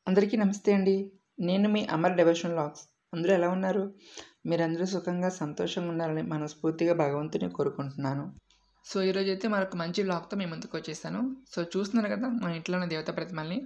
అందరికీ నమస్తే అండి నేను మీ అమర్ డెవోషన్ లాగ్స్ అందరూ ఎలా ఉన్నారు మీరందరూ సుఖంగా సంతోషంగా ఉండాలని మనస్ఫూర్తిగా భగవంతుని కోరుకుంటున్నాను సో ఈరోజు అయితే మరొక మంచి లాగ్తో మేము ముందుకు వచ్చేసాను సో చూస్తున్నారు కదా మా ఇంట్లో ఉన్న దేవతా ప్రతిమల్ని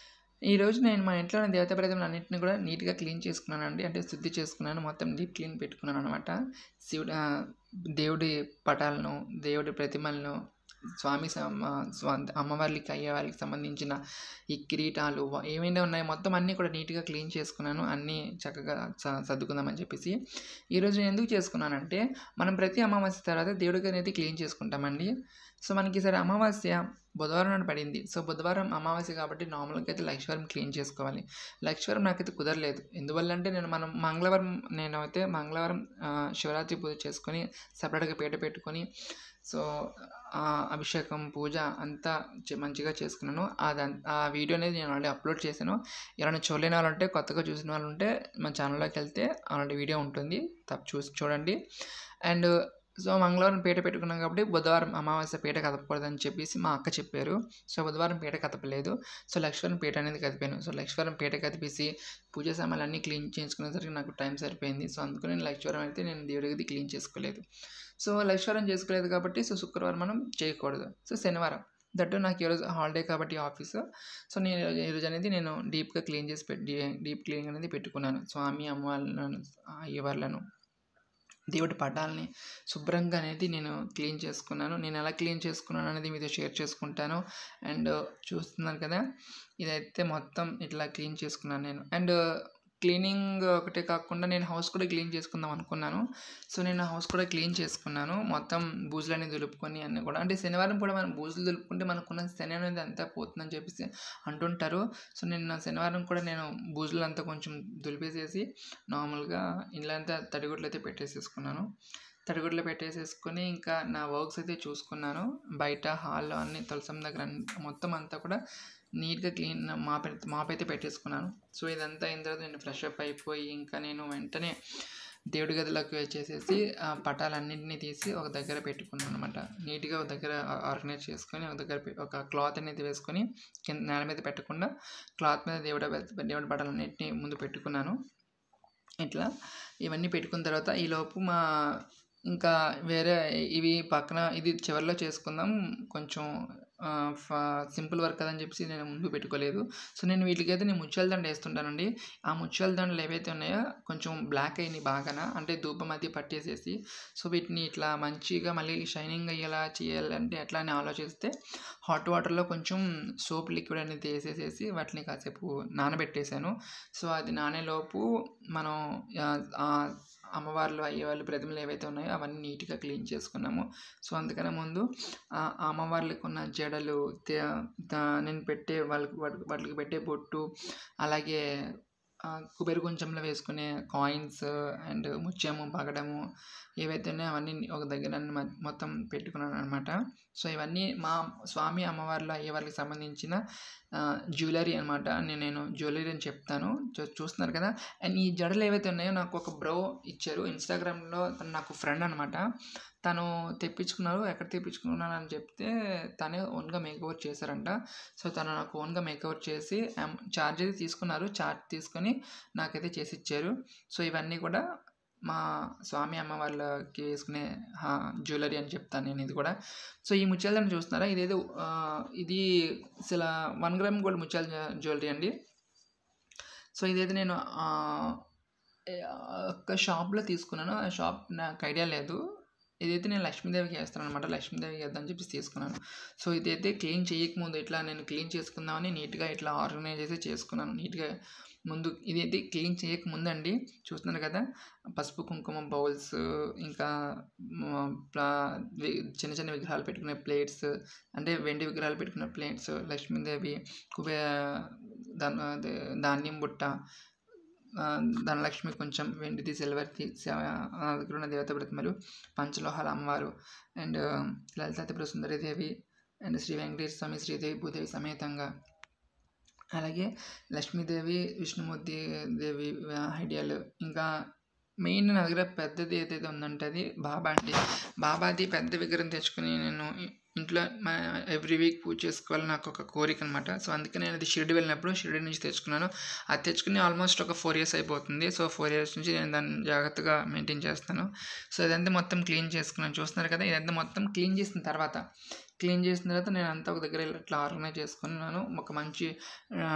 ఈరోజు నేను మా ఇంట్లో ఉన్న దేవతా ప్రతిమలు అన్నింటిని కూడా నీట్గా క్లీన్ చేసుకున్నాను అండి అంటే శుద్ధి చేసుకున్నాను మొత్తం డీప్ క్లీన్ పెట్టుకున్నాను అనమాట శివుడు ఆ, దేవుడి పటాలను దేవుడి ప్రతిమలను స్వామి సమ- స్వ- అమ్మవార్లకి అయ్యవారికి సంబంధించిన ఈ కిరీటాలు వ- ఏమైనా ఉన్నాయో మొత్తం అన్నీ కూడా నీట్గా క్లీన్ చేసుకున్నాను అన్నీ చక్కగా స- సర్దుకుందామని చెప్పేసి ఈరోజు నేను ఎందుకు చేసుకున్నానంటే మనం ప్రతి అమావాస్య తర్వాత దేవుడికి అనేది క్లీన్ చేసుకుంటామండి సో మనకి సరే అమావాస్య బుధవారం నాడు పడింది సో బుధవారం అమావాస్య కాబట్టి నార్మల్గా అయితే లక్ష్మీవారం క్లీన్ చేసుకోవాలి లక్ష్మీవారం నాకైతే కుదరలేదు ఎందువల్ల అంటే నేను మనం మంగళవారం నేను అయితే మంగళవారం ఆ, శివరాత్రి పూజ చేసుకొని సపరేట్గా పీట పెట్టుకొని సో ఆ అభిషేకం పూజ అంతా చే- మంచిగా చేసుకున్నాను అది ఆ వీడియో అనేది నేను ఆల్రెడీ అప్లోడ్ చేశాను ఎవరైనా చూడలేని వాళ్ళు ఉంటే కొత్తగా చూసిన వాళ్ళు ఉంటే మన ఛానల్లోకి వెళ్తే అలాంటి వీడియో ఉంటుంది తప్ప చూసి చూడండి అండ్ సో మంగళవారం పీట పెట్టుకున్నాం కాబట్టి బుధవారం అమావాస్య పీట కదపకూడదని చెప్పేసి మా అక్క చెప్పారు సో బుధవారం పీట కదపలేదు సో లక్ష్మీవారం పీట అనేది కదిపాను సో లక్ష్మీవారం పీట కదిపేసి పూజా సామాన్లు అన్నీ క్లీన్ చేసుకునేసరికి నాకు టైం సరిపోయింది సో అందుకని నేను లక్ష్మీవారం అయితే నేను దేవుడికి క్లీన్ చేసుకోలేదు సో లక్ష్మీవారం చేసుకోలేదు కాబట్టి సో శుక్రవారం మనం చేయకూడదు సో శనివారం దట్టు నాకు ఈరోజు హాలిడే కాబట్టి ఆఫీస్ సో నేను ఈరోజు- ఈరోజు అనేది నేను డీప్గా క్లీన్ చేసి పెట్టి డీప్ క్లీనింగ్ అనేది పెట్టుకున్నాను స్వామి అమ్మవాళ్ళను అయ్యవార్లను దేవుడి పటాలని శుభ్రంగా అనేది నేను క్లీన్ చేసుకున్నాను నేను ఎలా క్లీన్ చేసుకున్నాను అనేది మీతో షేర్ చేసుకుంటాను అండ్ చూస్తున్నారు కదా ఇదైతే మొత్తం ఇట్లా క్లీన్ చేసుకున్నాను నేను అండ్ క్లీనింగ్ ఒకటే కాకుండా నేను హౌస్ కూడా క్లీన్ చేసుకుందాం అనుకున్నాను సో నేను హౌస్ కూడా క్లీన్ చేసుకున్నాను మొత్తం బూజులన్నీ దులుపుకొని అన్నీ కూడా అంటే శనివారం కూడా మనం బూజులు దులుపుకుంటే మనకున్న శని అనేది అంతా పోతుందని చెప్పేసి అంటుంటారు సో నేను శనివారం కూడా నేను బూజులు అంతా కొంచెం దులిపేసేసి నార్మల్గా ఇల్లంతా తడిగుడ్లు అయితే పెట్టేసేసుకున్నాను తడిగుడ్లు పెట్టేసేసుకొని ఇంకా నా వర్క్స్ అయితే చూసుకున్నాను బయట హాల్లో అన్ని తులసం దగ్గర అన్ని- మొత్తం అంతా కూడా నీట్గా క్లీన్ మాప్ అయితే- మాప్ అయితే పెట్టేసుకున్నాను సో ఇదంతా అయిన తర్వాత నేను ఫ్రెష్ అప్ అయిపోయి ఇంకా నేను వెంటనే దేవుడి గదిలోకి వచ్చేసేసి ఆ పటాలన్నింటినీ తీసి ఒక దగ్గర పెట్టుకున్నాను అనమాట నీట్గా ఒక దగ్గర ఆర్గనైజ్ చేసుకొని ఒక దగ్గర పె- ఒక క్లాత్ అనేది వేసుకొని కింద నేల మీద పెట్టకుండా క్లాత్ మీద దేవుడి దేవుడి పటాలన్నింటినీ ముందు పెట్టుకున్నాను ఇట్లా ఇవన్నీ పెట్టుకున్న తర్వాత ఈలోపు మా ఇంకా వేరే ఇవి పక్కన ఇది చివరిలో చేసుకుందాం కొంచెం సింపుల్ వర్క్ కదని చెప్పేసి నేను ముందు పెట్టుకోలేదు సో నేను వీటికైతే నేను ముత్యాల దండ వేస్తుంటానండి ఆ ముత్యాల దండలు ఏవైతే ఉన్నాయో కొంచెం బ్లాక్ అయినాయి బాగాన అంటే ధూపం అది పట్టేసేసి సో వీటిని ఇట్లా మంచిగా మళ్ళీ షైనింగ్ అయ్యేలా చేయాలంటే ఎట్లా అని ఆలోచిస్తే హాట్ వాటర్లో కొంచెం సోప్ లిక్విడ్ అనేది వేసేసేసి వాటిని కాసేపు నానబెట్టేశాను సో అది నానేలోపు మనం ఆ, ఆ అమ్మవార్లు అయ్యేవాళ్ళు ప్రతిమలు ఏవైతే ఉన్నాయో అవన్నీ నీట్గా క్లీన్ చేసుకున్నాము సో అందుకనే ముందు ఆ ఆ అమ్మవార్లకు ఉన్న జడలు తే- దా- నేను పెట్టే వాళ్ళకి వాటి- వాటికి పెట్టే బొట్టు అలాగే ఆ, కుబేర కొంచెంలో వేసుకునే కాయిన్స్ అండ్ ముత్యము పగడము ఏవైతే ఉన్నాయో అవన్నీ ఒక దగ్గర అన్ని మ- మొత్తం పెట్టుకున్నాను అనమాట సో ఇవన్నీ మా స్వామి అమ్మవార్లు అయ్యేవారికి సంబంధించిన జ్యువెలరీ అనమాట నేను నేను జ్యువెలరీ అని చెప్తాను చూ- చూస్తున్నారు కదా అండ్ ఈ జడలు ఏవైతే ఉన్నాయో నాకు ఒక బ్రో ఇచ్చారు ఇన్స్టాగ్రామ్లో తను నాకు ఫ్రెండ్ అనమాట తను తెప్పించుకున్నారు ఎక్కడ తెప్పించుకున్నాను అని చెప్తే తనే ఓన్గా మేకఓవర్ చేశారంట సో తను నాకు ఓన్గా మేకఓవర్ చేసి ఛార్జ్ అయితే తీసుకున్నారు ఛార్జ్ తీసుకొని నాకైతే చేసి ఇచ్చారు సో ఇవన్నీ కూడా మా స్వామి అమ్మ వాళ్ళకి వేసుకునే జ్యువెలరీ అని చెప్తాను నేను ఇది కూడా సో ఈ ముత్యాలను చూస్తున్నారా ఇదేదో ఆ, ఇది అసలు వన్ గ్రామ్ గోల్డ్ ముత్యాల జ్యువెలరీ అండి సో ఇదైతే నేను ఆ, ఏ- ఒక షాప్లో తీసుకున్నాను ఆ షాప్ నాకు ఐడియా లేదు ఇదైతే నేను లక్ష్మీదేవికి వేస్తాను అనమాట లక్ష్మీదేవికి వేద్దామని చెప్పి తీసుకున్నాను సో ఇదైతే క్లీన్ చేయకముందు ఇట్లా నేను క్లీన్ చేసుకుందామని నీట్గా ఇట్లా ఆర్గనైజ్ చేసి చేసుకున్నాను నీట్గా ముందు ఇదైతే క్లీన్ చేయకముందు అండి చూస్తున్నారు కదా పసుపు కుంకుమ బౌల్స్ ఇంకా మ, ప్లా- వి- చిన్న చిన్న విగ్రహాలు పెట్టుకునే ప్లేట్స్ అంటే వెండి విగ్రహాలు పెట్టుకునే ప్లేట్స్ లక్ష్మీదేవి కుబే ధన్ అదే ధాన్యం బుట్ట ఆ, ధనలక్ష్మి కొంచెం వెండిది సిల్వర్ది దగ్గర ఉన్న దేవత ప్రతిమలు పంచలోహాల అమ్మవారు అండ్ లలితా త్రిపుర సుందరీదేవి అండ్ శ్రీ వెంకటేశ్వర స్వామి శ్రీదేవి భూదేవి సమేతంగా అలాగే లక్ష్మీదేవి విష్ణుమూర్తి దేవి ఐడియాలు ఇంకా మెయిన్ నా దగ్గర పెద్దది ఏదైతే ఉందంటే అది బాబా అండి బాబాది పెద్ద విగ్రహం తెచ్చుకుని నేను ఇంట్లో మా ఎవ్రీ వీక్ పూజ చేసుకోవాలని నాకు ఒక కోరిక అనమాట సో అందుకే నేను అది షిరిడి వెళ్ళినప్పుడు షిరిడి నుంచి తెచ్చుకున్నాను అది తెచ్చుకుని ఆల్మోస్ట్ ఒక ఫోర్ ఇయర్స్ అయిపోతుంది సో ఫోర్ ఇయర్స్ నుంచి నేను దాన్ని జాగ్రత్తగా మెయింటైన్ చేస్తాను సో ఇదంతా మొత్తం క్లీన్ చేసుకున్నాను చూస్తున్నారు కదా ఇదంతా మొత్తం క్లీన్ చేసిన తర్వాత క్లీన్ చేసిన తర్వాత నేను అంతా ఒక దగ్గర ఇట్లా ఆర్గనైజ్ చేసుకున్నాను ఒక మంచి ఆ,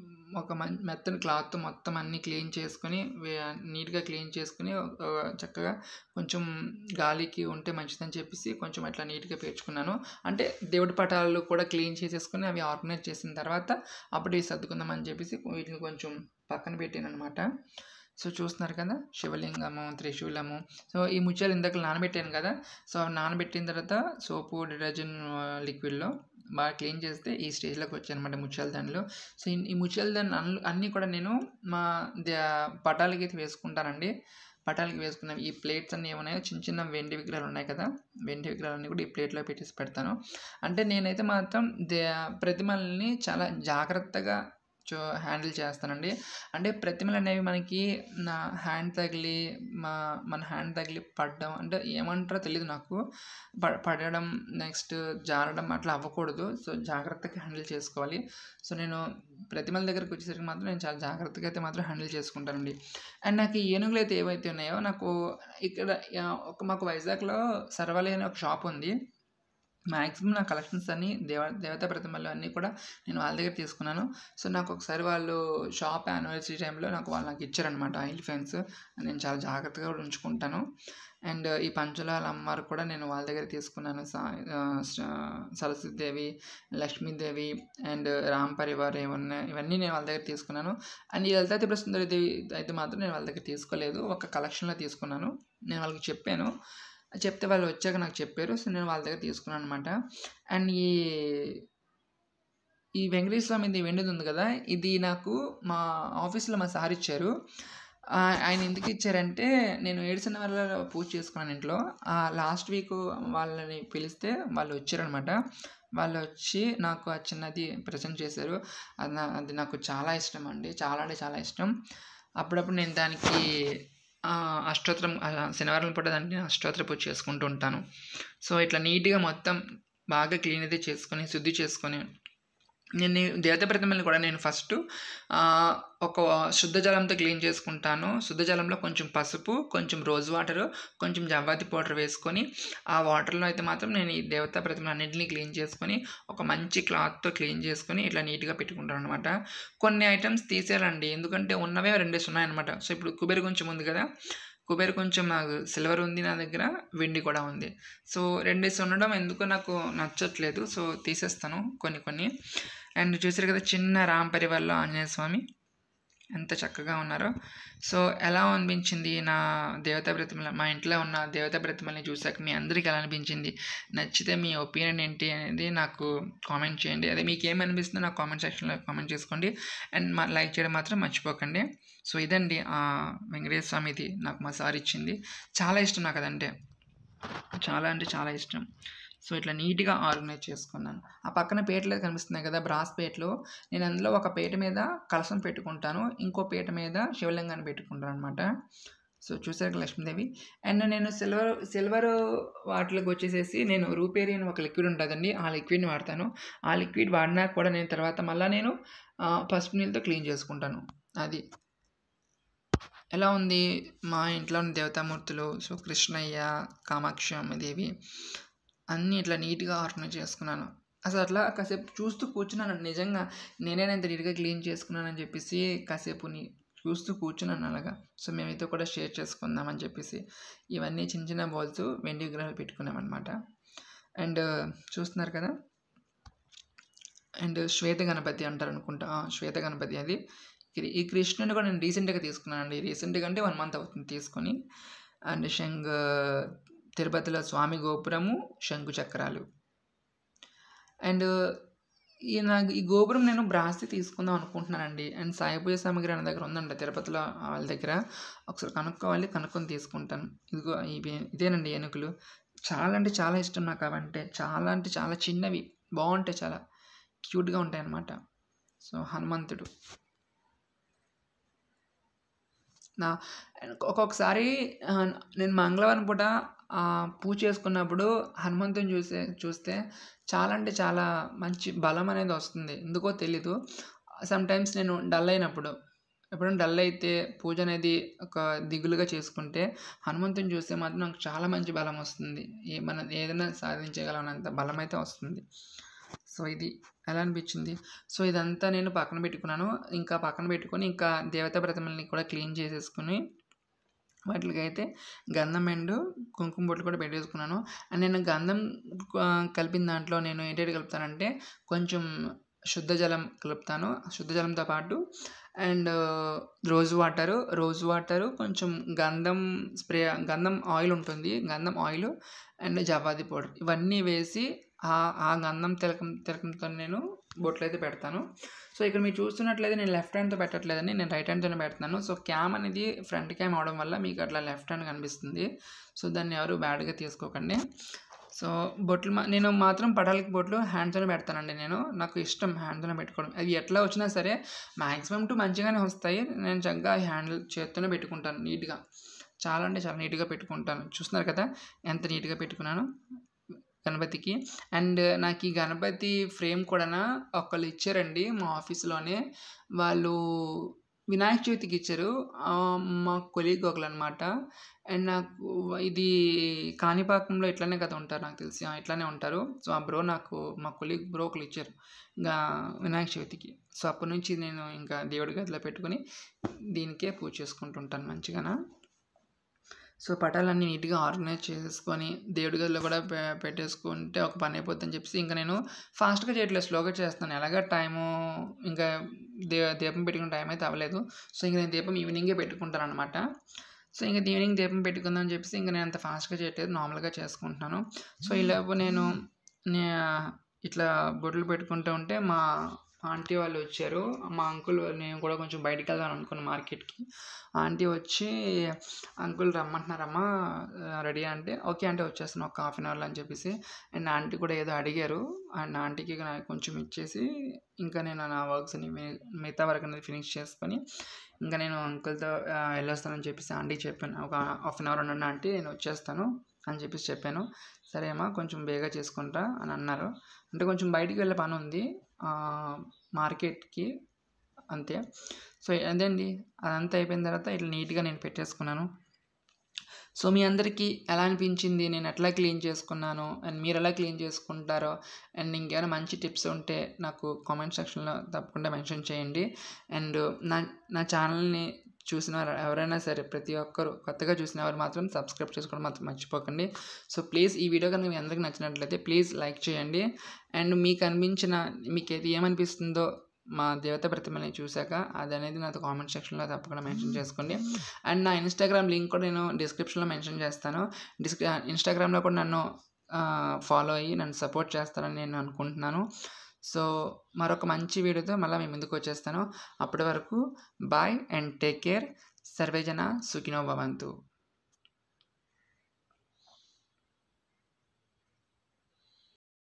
ఒక మం మెత్తని క్లాత్ మొత్తం అన్నీ క్లీన్ చేసుకొని వే- నీట్గా క్లీన్ చేసుకుని ఒక- చక్కగా కొంచెం గాలికి ఉంటే మంచిదని చెప్పేసి కొంచెం అట్లా నీట్గా పేర్చుకున్నాను అంటే దేవుడి పటాలు కూడా క్లీన్ చేసేసుకుని అవి ఆర్గనైజ్ చేసిన తర్వాత అప్పుడు ఇవి సర్దుకుందామని చెప్పేసి వీటిని కొంచెం పక్కన పెట్టాను అనమాట సో చూస్తున్నారు కదా శివలింగము త్రిశూలము సో ఈ ముత్యాలు ఇందాక నానబెట్టాను కదా సో అవి నానబెట్టిన తర్వాత సోపు డిటర్జెంట్ లిక్విడ్లో బాగా క్లీన్ చేస్తే ఈ స్టేజ్లోకి వచ్చాయన్నమాట ముత్యాల దండలు సో ఈ- ఈ ముత్యాల దండలు అన్ని అన్నీ కూడా నేను మా ద- పటాలకి అయితే వేసుకుంటానండి పటాలకి వేసుకున్న ఈ ప్లేట్స్ అన్నీ ఏమున్నాయో చిన్న చిన్న వెండి విగ్రహాలు ఉన్నాయి కదా వెండి విగ్రహాలన్నీ కూడా ఈ ప్లేట్లో పెట్టేసి పెడతాను అంటే నేనైతే మాత్రం దే ప్రతిమల్ని చాలా జాగ్రత్తగా చూ హ్యాండిల్ చేస్తానండి అంటే ప్రతిమలు అనేవి మనకి నా హ్యాండ్ తగిలి మా మన హ్యాండ్ తగిలి పడడం అంటే ఏమంటారో తెలియదు నాకు ప పడడం నెక్స్ట్ జారడం అట్లా అవ్వకూడదు సో జాగ్రత్తగా హ్యాండిల్ చేసుకోవాలి సో నేను ప్రతిమల దగ్గరికి వచ్చేసరికి మాత్రం నేను చాలా జాగ్రత్తగా అయితే మాత్రం హ్యాండిల్ చేసుకుంటానండి అండ్ నాకు ఈ ఏనుగులు అయితే ఏవైతే ఉన్నాయో నాకు ఇక్కడ ఆ, ఒక మాకు వైజాగ్లో సర్వాలయ అనే ఒక షాప్ ఉంది మ్యాక్సిమం నా కలెక్షన్స్ అన్నీ దేవ దేవతా ప్రతిమలు అన్నీ కూడా నేను వాళ్ళ దగ్గర తీసుకున్నాను సో నాకు ఒకసారి వాళ్ళు షాప్ యానివర్సరీ టైంలో నాకు వాళ్ళు నాకు ఇచ్చారనమాట ఎలిఫెంట్స్ నేను చాలా జాగ్రత్తగా కూడా ఉంచుకుంటాను అండ్ ఈ పంచలాల అమ్మవారు కూడా నేను వాళ్ళ దగ్గర తీసుకున్నాను సా ఆ, స- సరస్వతీదేవి లక్ష్మీదేవి అండ్ రామ్ పరివార్ ఏమన్నా ఇవన్నీ నేను వాళ్ళ దగ్గర తీసుకున్నాను అండ్ ఈ లలితా త్రిపుర సుందరి దేవి అయితే మాత్రం నేను వాళ్ళ దగ్గర తీసుకోలేదు ఒక కలెక్షన్లో తీసుకున్నాను నేను వాళ్ళకి చెప్పాను చెప్తే వాళ్ళు వచ్చాక నాకు చెప్పారు సో నేను వాళ్ళ దగ్గర తీసుకున్నాను అనమాట అండ్ ఈ ఈ వెంకటేశ్వర స్వామిది వెండిది ఉంది కదా ఇది నాకు మా ఆఫీస్లో మా సార్ ఇచ్చారు ఆ, ఆయన ఎందుకు ఇచ్చారంటే నేను ఏడుసిన వల్ల పూజ చేసుకున్నాను ఇంట్లో ఆ లాస్ట్ వీక్ వాళ్ళని పిలిస్తే వాళ్ళు వచ్చారనమాట వాళ్ళు వచ్చి నాకు ఆ చిన్నది ప్రజెంట్ చేశారు అది నా అది నాకు చాలా ఇష్టం అండి చాలా అంటే చాలా ఇష్టం అప్పుడప్పుడు నేను దానికి ఆ, అష్టోత్తరం ఆ, శనివారం పూట దానికి నేను అష్టోత్తర పూజ చేసుకుంటూ ఉంటాను సో ఇట్లా నీట్గా మొత్తం బాగా క్లీన్ అయితే చేసుకొని శుద్ధి చేసుకొని నేను ఈ దేవత ప్రతిమల్ని కూడా నేను ఫస్ట్ ఒక శుద్ధ జలంతో క్లీన్ చేసుకుంటాను శుద్ధ జలంలో కొంచెం పసుపు కొంచెం రోజ్ వాటర్ కొంచెం జవ్వాతి పౌడర్ వేసుకొని ఆ వాటర్లో అయితే మాత్రం నేను ఈ దేవతా ప్రతిమలు అన్నింటినీ క్లీన్ చేసుకొని ఒక మంచి క్లాత్తో క్లీన్ చేసుకొని ఇట్లా నీట్గా పెట్టుకుంటాను అనమాట కొన్ని ఐటమ్స్ తీసేయాలండి ఎందుకంటే ఉన్నవే రెండేసి ఉన్నాయన్నమాట సో ఇప్పుడు కుబేర్ కొంచెం ఉంది కదా కుబేర్ కొంచెం నాకు సిల్వర్ ఉంది నా దగ్గర వెండి కూడా ఉంది సో రెండేసి ఉండడం ఎందుకో నాకు నచ్చట్లేదు సో తీసేస్తాను కొన్ని కొన్ని అండ్ చూసారు కదా చిన్న రామ్ పరివార్లో ఆంజనేయ స్వామి ఎంత చక్కగా ఉన్నారో సో ఎలా అనిపించింది నా దేవతా ప్రతిమల మా ఇంట్లో ఉన్న దేవతా ప్రతిమల్ని చూసాక మీ అందరికీ ఎలా అనిపించింది నచ్చితే మీ ఒపీనియన్ ఏంటి అనేది నాకు కామెంట్ చేయండి అదే మీకు ఏమనిపిస్తుందో నాకు కామెంట్ సెక్షన్లో కామెంట్ చేసుకోండి అండ్ మా లైక్ చేయడం మాత్రం మర్చిపోకండి సో ఇదండి ఆ వెంకటేశ్వర స్వామిది నాకు మా సార్ ఇచ్చింది చాలా ఇష్టం నాకు అదంటే చాలా అంటే చాలా ఇష్టం సో ఇట్లా నీట్గా ఆర్గనైజ్ చేసుకున్నాను ఆ పక్కన పేటలు కనిపిస్తున్నాయి కదా బ్రాస్ పేటలు నేను అందులో ఒక పీట మీద కలసం పెట్టుకుంటాను ఇంకో పీట మీద శివలింగాన్ని పెట్టుకుంటాను అనమాట సో చూసారు లక్ష్మీదేవి అండ్ నేను సిల్వర్ సిల్వర్ వాటిలోకి వచ్చేసేసి నేను రూపేరి అని ఒక లిక్విడ్ ఉంటుందండి ఆ లిక్విడ్ని వాడతాను ఆ లిక్విడ్ వాడినా కూడా నేను తర్వాత మళ్ళీ నేను ఆ, పసుపు నీళ్ళతో క్లీన్ చేసుకుంటాను అది ఎలా ఉంది మా ఇంట్లో ఉన్న దేవతామూర్తులు సో కృష్ణయ్య కామాక్షి అమ్మదేవి అన్నీ ఇట్లా నీట్గా ఆర్గనైజ్ చేసుకున్నాను అసలు అట్లా కాసేపు చూస్తూ కూర్చున్నాను నిజంగా నేనే ఇంత నీట్గా క్లీన్ చేసుకున్నానని చెప్పేసి కాసేపు నీ చూస్తూ కూర్చున్నాను అలాగా సో మేమైతే కూడా షేర్ చేసుకుందామని చెప్పేసి ఇవన్నీ చిన్న చిన్న బాల్స్ వెండి విగ్రహాలు పెట్టుకున్నామన్నమాట అండ్ చూస్తున్నారు కదా అండ్ శ్వేత గణపతి అంటారు అనుకుంటా ఆ, శ్వేత గణపతి అది ఇది- ఈ కృష్ణుని కూడా నేను రీసెంట్గా తీసుకున్నానండి రీసెంట్గా అంటే వన్ మంత్ అవుతుంది తీసుకొని అండ్ శంగ్ తిరుపతిలో స్వామి గోపురము శంకు చక్రాలు అండ్ ఈ నాకు ఈ గోపురం నేను బ్రాస్తి తీసుకుందాం అనుకుంటున్నానండి అండ్ సాయి పూజ సామాగ్రి అనే దగ్గర ఉందండి తిరుపతిలో వాళ్ళ దగ్గర ఒకసారి కనుక్కోవాలి కనుక్కొని తీసుకుంటాను ఇదిగో ఇవి ఇదేనండి ఏనుగులు చాలా అంటే చాలా ఇష్టం నాకు అవంటే చాలా అంటే చాలా చిన్నవి బాగుంటాయి చాలా క్యూట్గా ఉంటాయి అన్నమాట సో హనుమంతుడు నా ఒక్కొక్కసారి ఆ, నేను మంగళవారం పూట ఆ, పూజ చేసుకున్నప్పుడు హనుమంతుని చూసే చూస్తే చాలా అంటే చాలా మంచి బలం అనేది వస్తుంది ఎందుకో తెలీదు సమ్ టైమ్స్ నేను డల్ అయినప్పుడు ఎప్పుడైనా డల్ అయితే పూజ అనేది ఒక దిగులుగా చేసుకుంటే హనుమంతుని చూస్తే మాత్రం నాకు చాలా మంచి బలం వస్తుంది ఏ మనం ఏదైనా సాధించగలనంత బలం అయితే వస్తుంది సో ఇది ఎలా అనిపించింది సో ఇదంతా నేను పక్కన పెట్టుకున్నాను ఇంకా పక్కన పెట్టుకొని ఇంకా దేవతా ప్రతిమల్ని కూడా క్లీన్ చేసేసుకుని వాటికి అయితే గంధం అండ్ కుంకుమ బొట్లు కూడా పెట్టేసుకున్నాను అండ్ నేను గంధం ఆ, కలిపిన దాంట్లో నేను ఏంటంటే కలుపుతానంటే కొంచెం శుద్ధ జలం కలుపుతాను శుద్ధ జలంతో పాటు and rose water rose water కొంచెం గంధం స్ప్రే గంధం ఆయిల్ ఉంటుంది గంధం ఆయిల్ అండ్ జవాది పౌడర్ ఇవన్నీ వేసి ఆ ఆ గంధం తిలకం తిలకంతో నేను బొట్లు అయితే పెడతాను సో ఇక్కడ మీరు చూస్తున్నట్లయితే నేను లెఫ్ట్ హ్యాండ్తో పెట్టట్లేదని నేను రైట్ హ్యాండ్తోనే పెడుతున్నాను సో క్యామ్ అనేది ఫ్రంట్ క్యామ్ అవడం వల్ల మీకు అట్లా లెఫ్ట్ హ్యాండ్ కనిపిస్తుంది సో దాన్ని ఎవరు బ్యాడ్గా తీసుకోకండి సో బొట్లు మా నేను మాత్రం పటాలకి బొట్లు హ్యాండ్తోనే పెడతానండి నేను నాకు ఇష్టం హ్యాండ్తోనే పెట్టుకోవడం అవి ఎట్లా వచ్చినా సరే మ్యాక్సిమం టు మంచిగానే వస్తాయి నేను చక్కగా హ్యాండిల్ చేత్తోనే పెట్టుకుంటాను నీట్గా చాలా అంటే చాలా నీట్గా పెట్టుకుంటాను చూస్తున్నారు కదా ఎంత నీట్గా పెట్టుకున్నాను గణపతికి అండ్ నాకు ఈ గణపతి ఫ్రేమ్ కూడా ఒకళ్ళు ఇచ్చారండి మా ఆఫీస్లోనే వాళ్ళు వినాయక చవితికి ఇచ్చారు ఆ, మా కొలీగ్ ఒకళ్ళు అనమాట అండ్ నాకు ఇది కాణిపాకంలో ఇట్లానే కదా ఉంటారు నాకు తెలిసి ఆ, ఇట్లానే ఉంటారు సో ఆ బ్రో నాకు మా కొలీగ్ బ్రో ఒకళ్ళు ఇచ్చారు ఇంకా వినాయక చవితికి సో అప్పటి నుంచి నేను ఇంకా దేవుడి గదిలో పెట్టుకొని దీనికే పూజ చేసుకుంటుంటాను మంచిగానా సో పటాలన్నీ నీట్గా ఆర్గనైజ్ చేసుకొని దేవుడి గదిలో కూడా పె- పెట్టేసుకుంటే ఒక పని అయిపోతుందని చెప్పేసి ఇంకా నేను ఫాస్ట్గా చేయట్లేదు స్లోగా చేస్తాను ఎలాగ టైము ఇంకా దే దీపం పెట్టుకునే టైం అయితే అవ్వలేదు సో ఇంకా నేను దీపం ఈవినింగే పెట్టుకుంటాను అనమాట సో ఇంకా ఈవినింగ్ దీపం పెట్టుకుందాం అని చెప్పేసి ఇంకా నేను అంత ఫాస్ట్గా చేయట్లేదు నార్మల్గా చేసుకుంటున్నాను సో ఇలా నేను నే- ఇట్లా బొట్లు పెట్టుకుంటూ ఉంటే మా ఆంటీ వాళ్ళు వచ్చారు మా అంకుల్ నేను కూడా కొంచెం బయటికి వెళ్దాం అనుకున్నాను మార్కెట్కి ఆంటీ వచ్చి అంకుల్ రమ్మంటున్నారమ్మా రెడీ అంటే ఓకే అంటే వచ్చేస్తాను ఒక హాఫ్ అన్ అవర్లో అని చెప్పేసి అండ్ ఆంటీ కూడా ఏదో అడిగారు అండ్ ఆంటీకి నాకు కొంచెం ఇచ్చేసి ఇంకా నేను నా వర్క్స్ని మిగతా వర్క్ అనేది ఫినిష్ చేసుకొని ఇంకా నేను అంకుల్తో వెళ్ళొస్తానని చెప్పేసి ఆంటీకి చెప్పాను ఒక హాఫ్ అన్ అవర్ ఉండండి ఆంటీ నేను వచ్చేస్తాను అని చెప్పేసి చెప్పాను సరే అమ్మా కొంచెం బేగా చేసుకుంటా అని అన్నారు అంటే కొంచెం బయటికి వెళ్ళే పని ఉంది ఆ, మార్కెట్కి అంతే సో అదే అండి అదంతా అయిపోయిన తర్వాత ఇట్లా నీట్గా నేను పెట్టేసుకున్నాను సో మీ అందరికీ ఎలా అనిపించింది నేను ఎట్లా క్లీన్ చేసుకున్నాను అండ్ మీరు ఎలా క్లీన్ చేసుకుంటారో అండ్ ఇంకేమైనా మంచి టిప్స్ ఉంటే నాకు కామెంట్ సెక్షన్లో తప్పకుండా మెన్షన్ చేయండి అండ్ నా నా ఛానల్ని చూసిన వారు ఎవరైనా సరే ప్రతి ఒక్కరు కొత్తగా చూసిన వారు మాత్రం సబ్స్క్రైబ్ చేసుకోవడం మాత్రం మర్చిపోకండి సో ప్లీజ్ ఈ వీడియో కనుక మీ అందరికీ నచ్చినట్లయితే ప్లీజ్ లైక్ చేయండి అండ్ మీకు అనిపించిన మీకు ఏది ఏమనిపిస్తుందో మా దేవత ప్రతిమని చూశాక అది అనేది నాతో కామెంట్ సెక్షన్లో తప్పకుండా మెన్షన్ చేసుకోండి అండ్ నా ఇన్స్టాగ్రామ్ లింక్ కూడా నేను డిస్క్రిప్షన్లో మెన్షన్ చేస్తాను డిస్క్రి ఇన్స్టాగ్రామ్లో కూడా నన్ను ఫాలో అయ్యి నన్ను సపోర్ట్ చేస్తారని నేను అనుకుంటున్నాను సో మరొక మంచి వీడియోతో మళ్ళీ మీ ముందుకు వచ్చేస్తాను అప్పటి వరకు బాయ్ అండ్ టేక్ కేర్ సర్వేజన సుఖినో భవంతు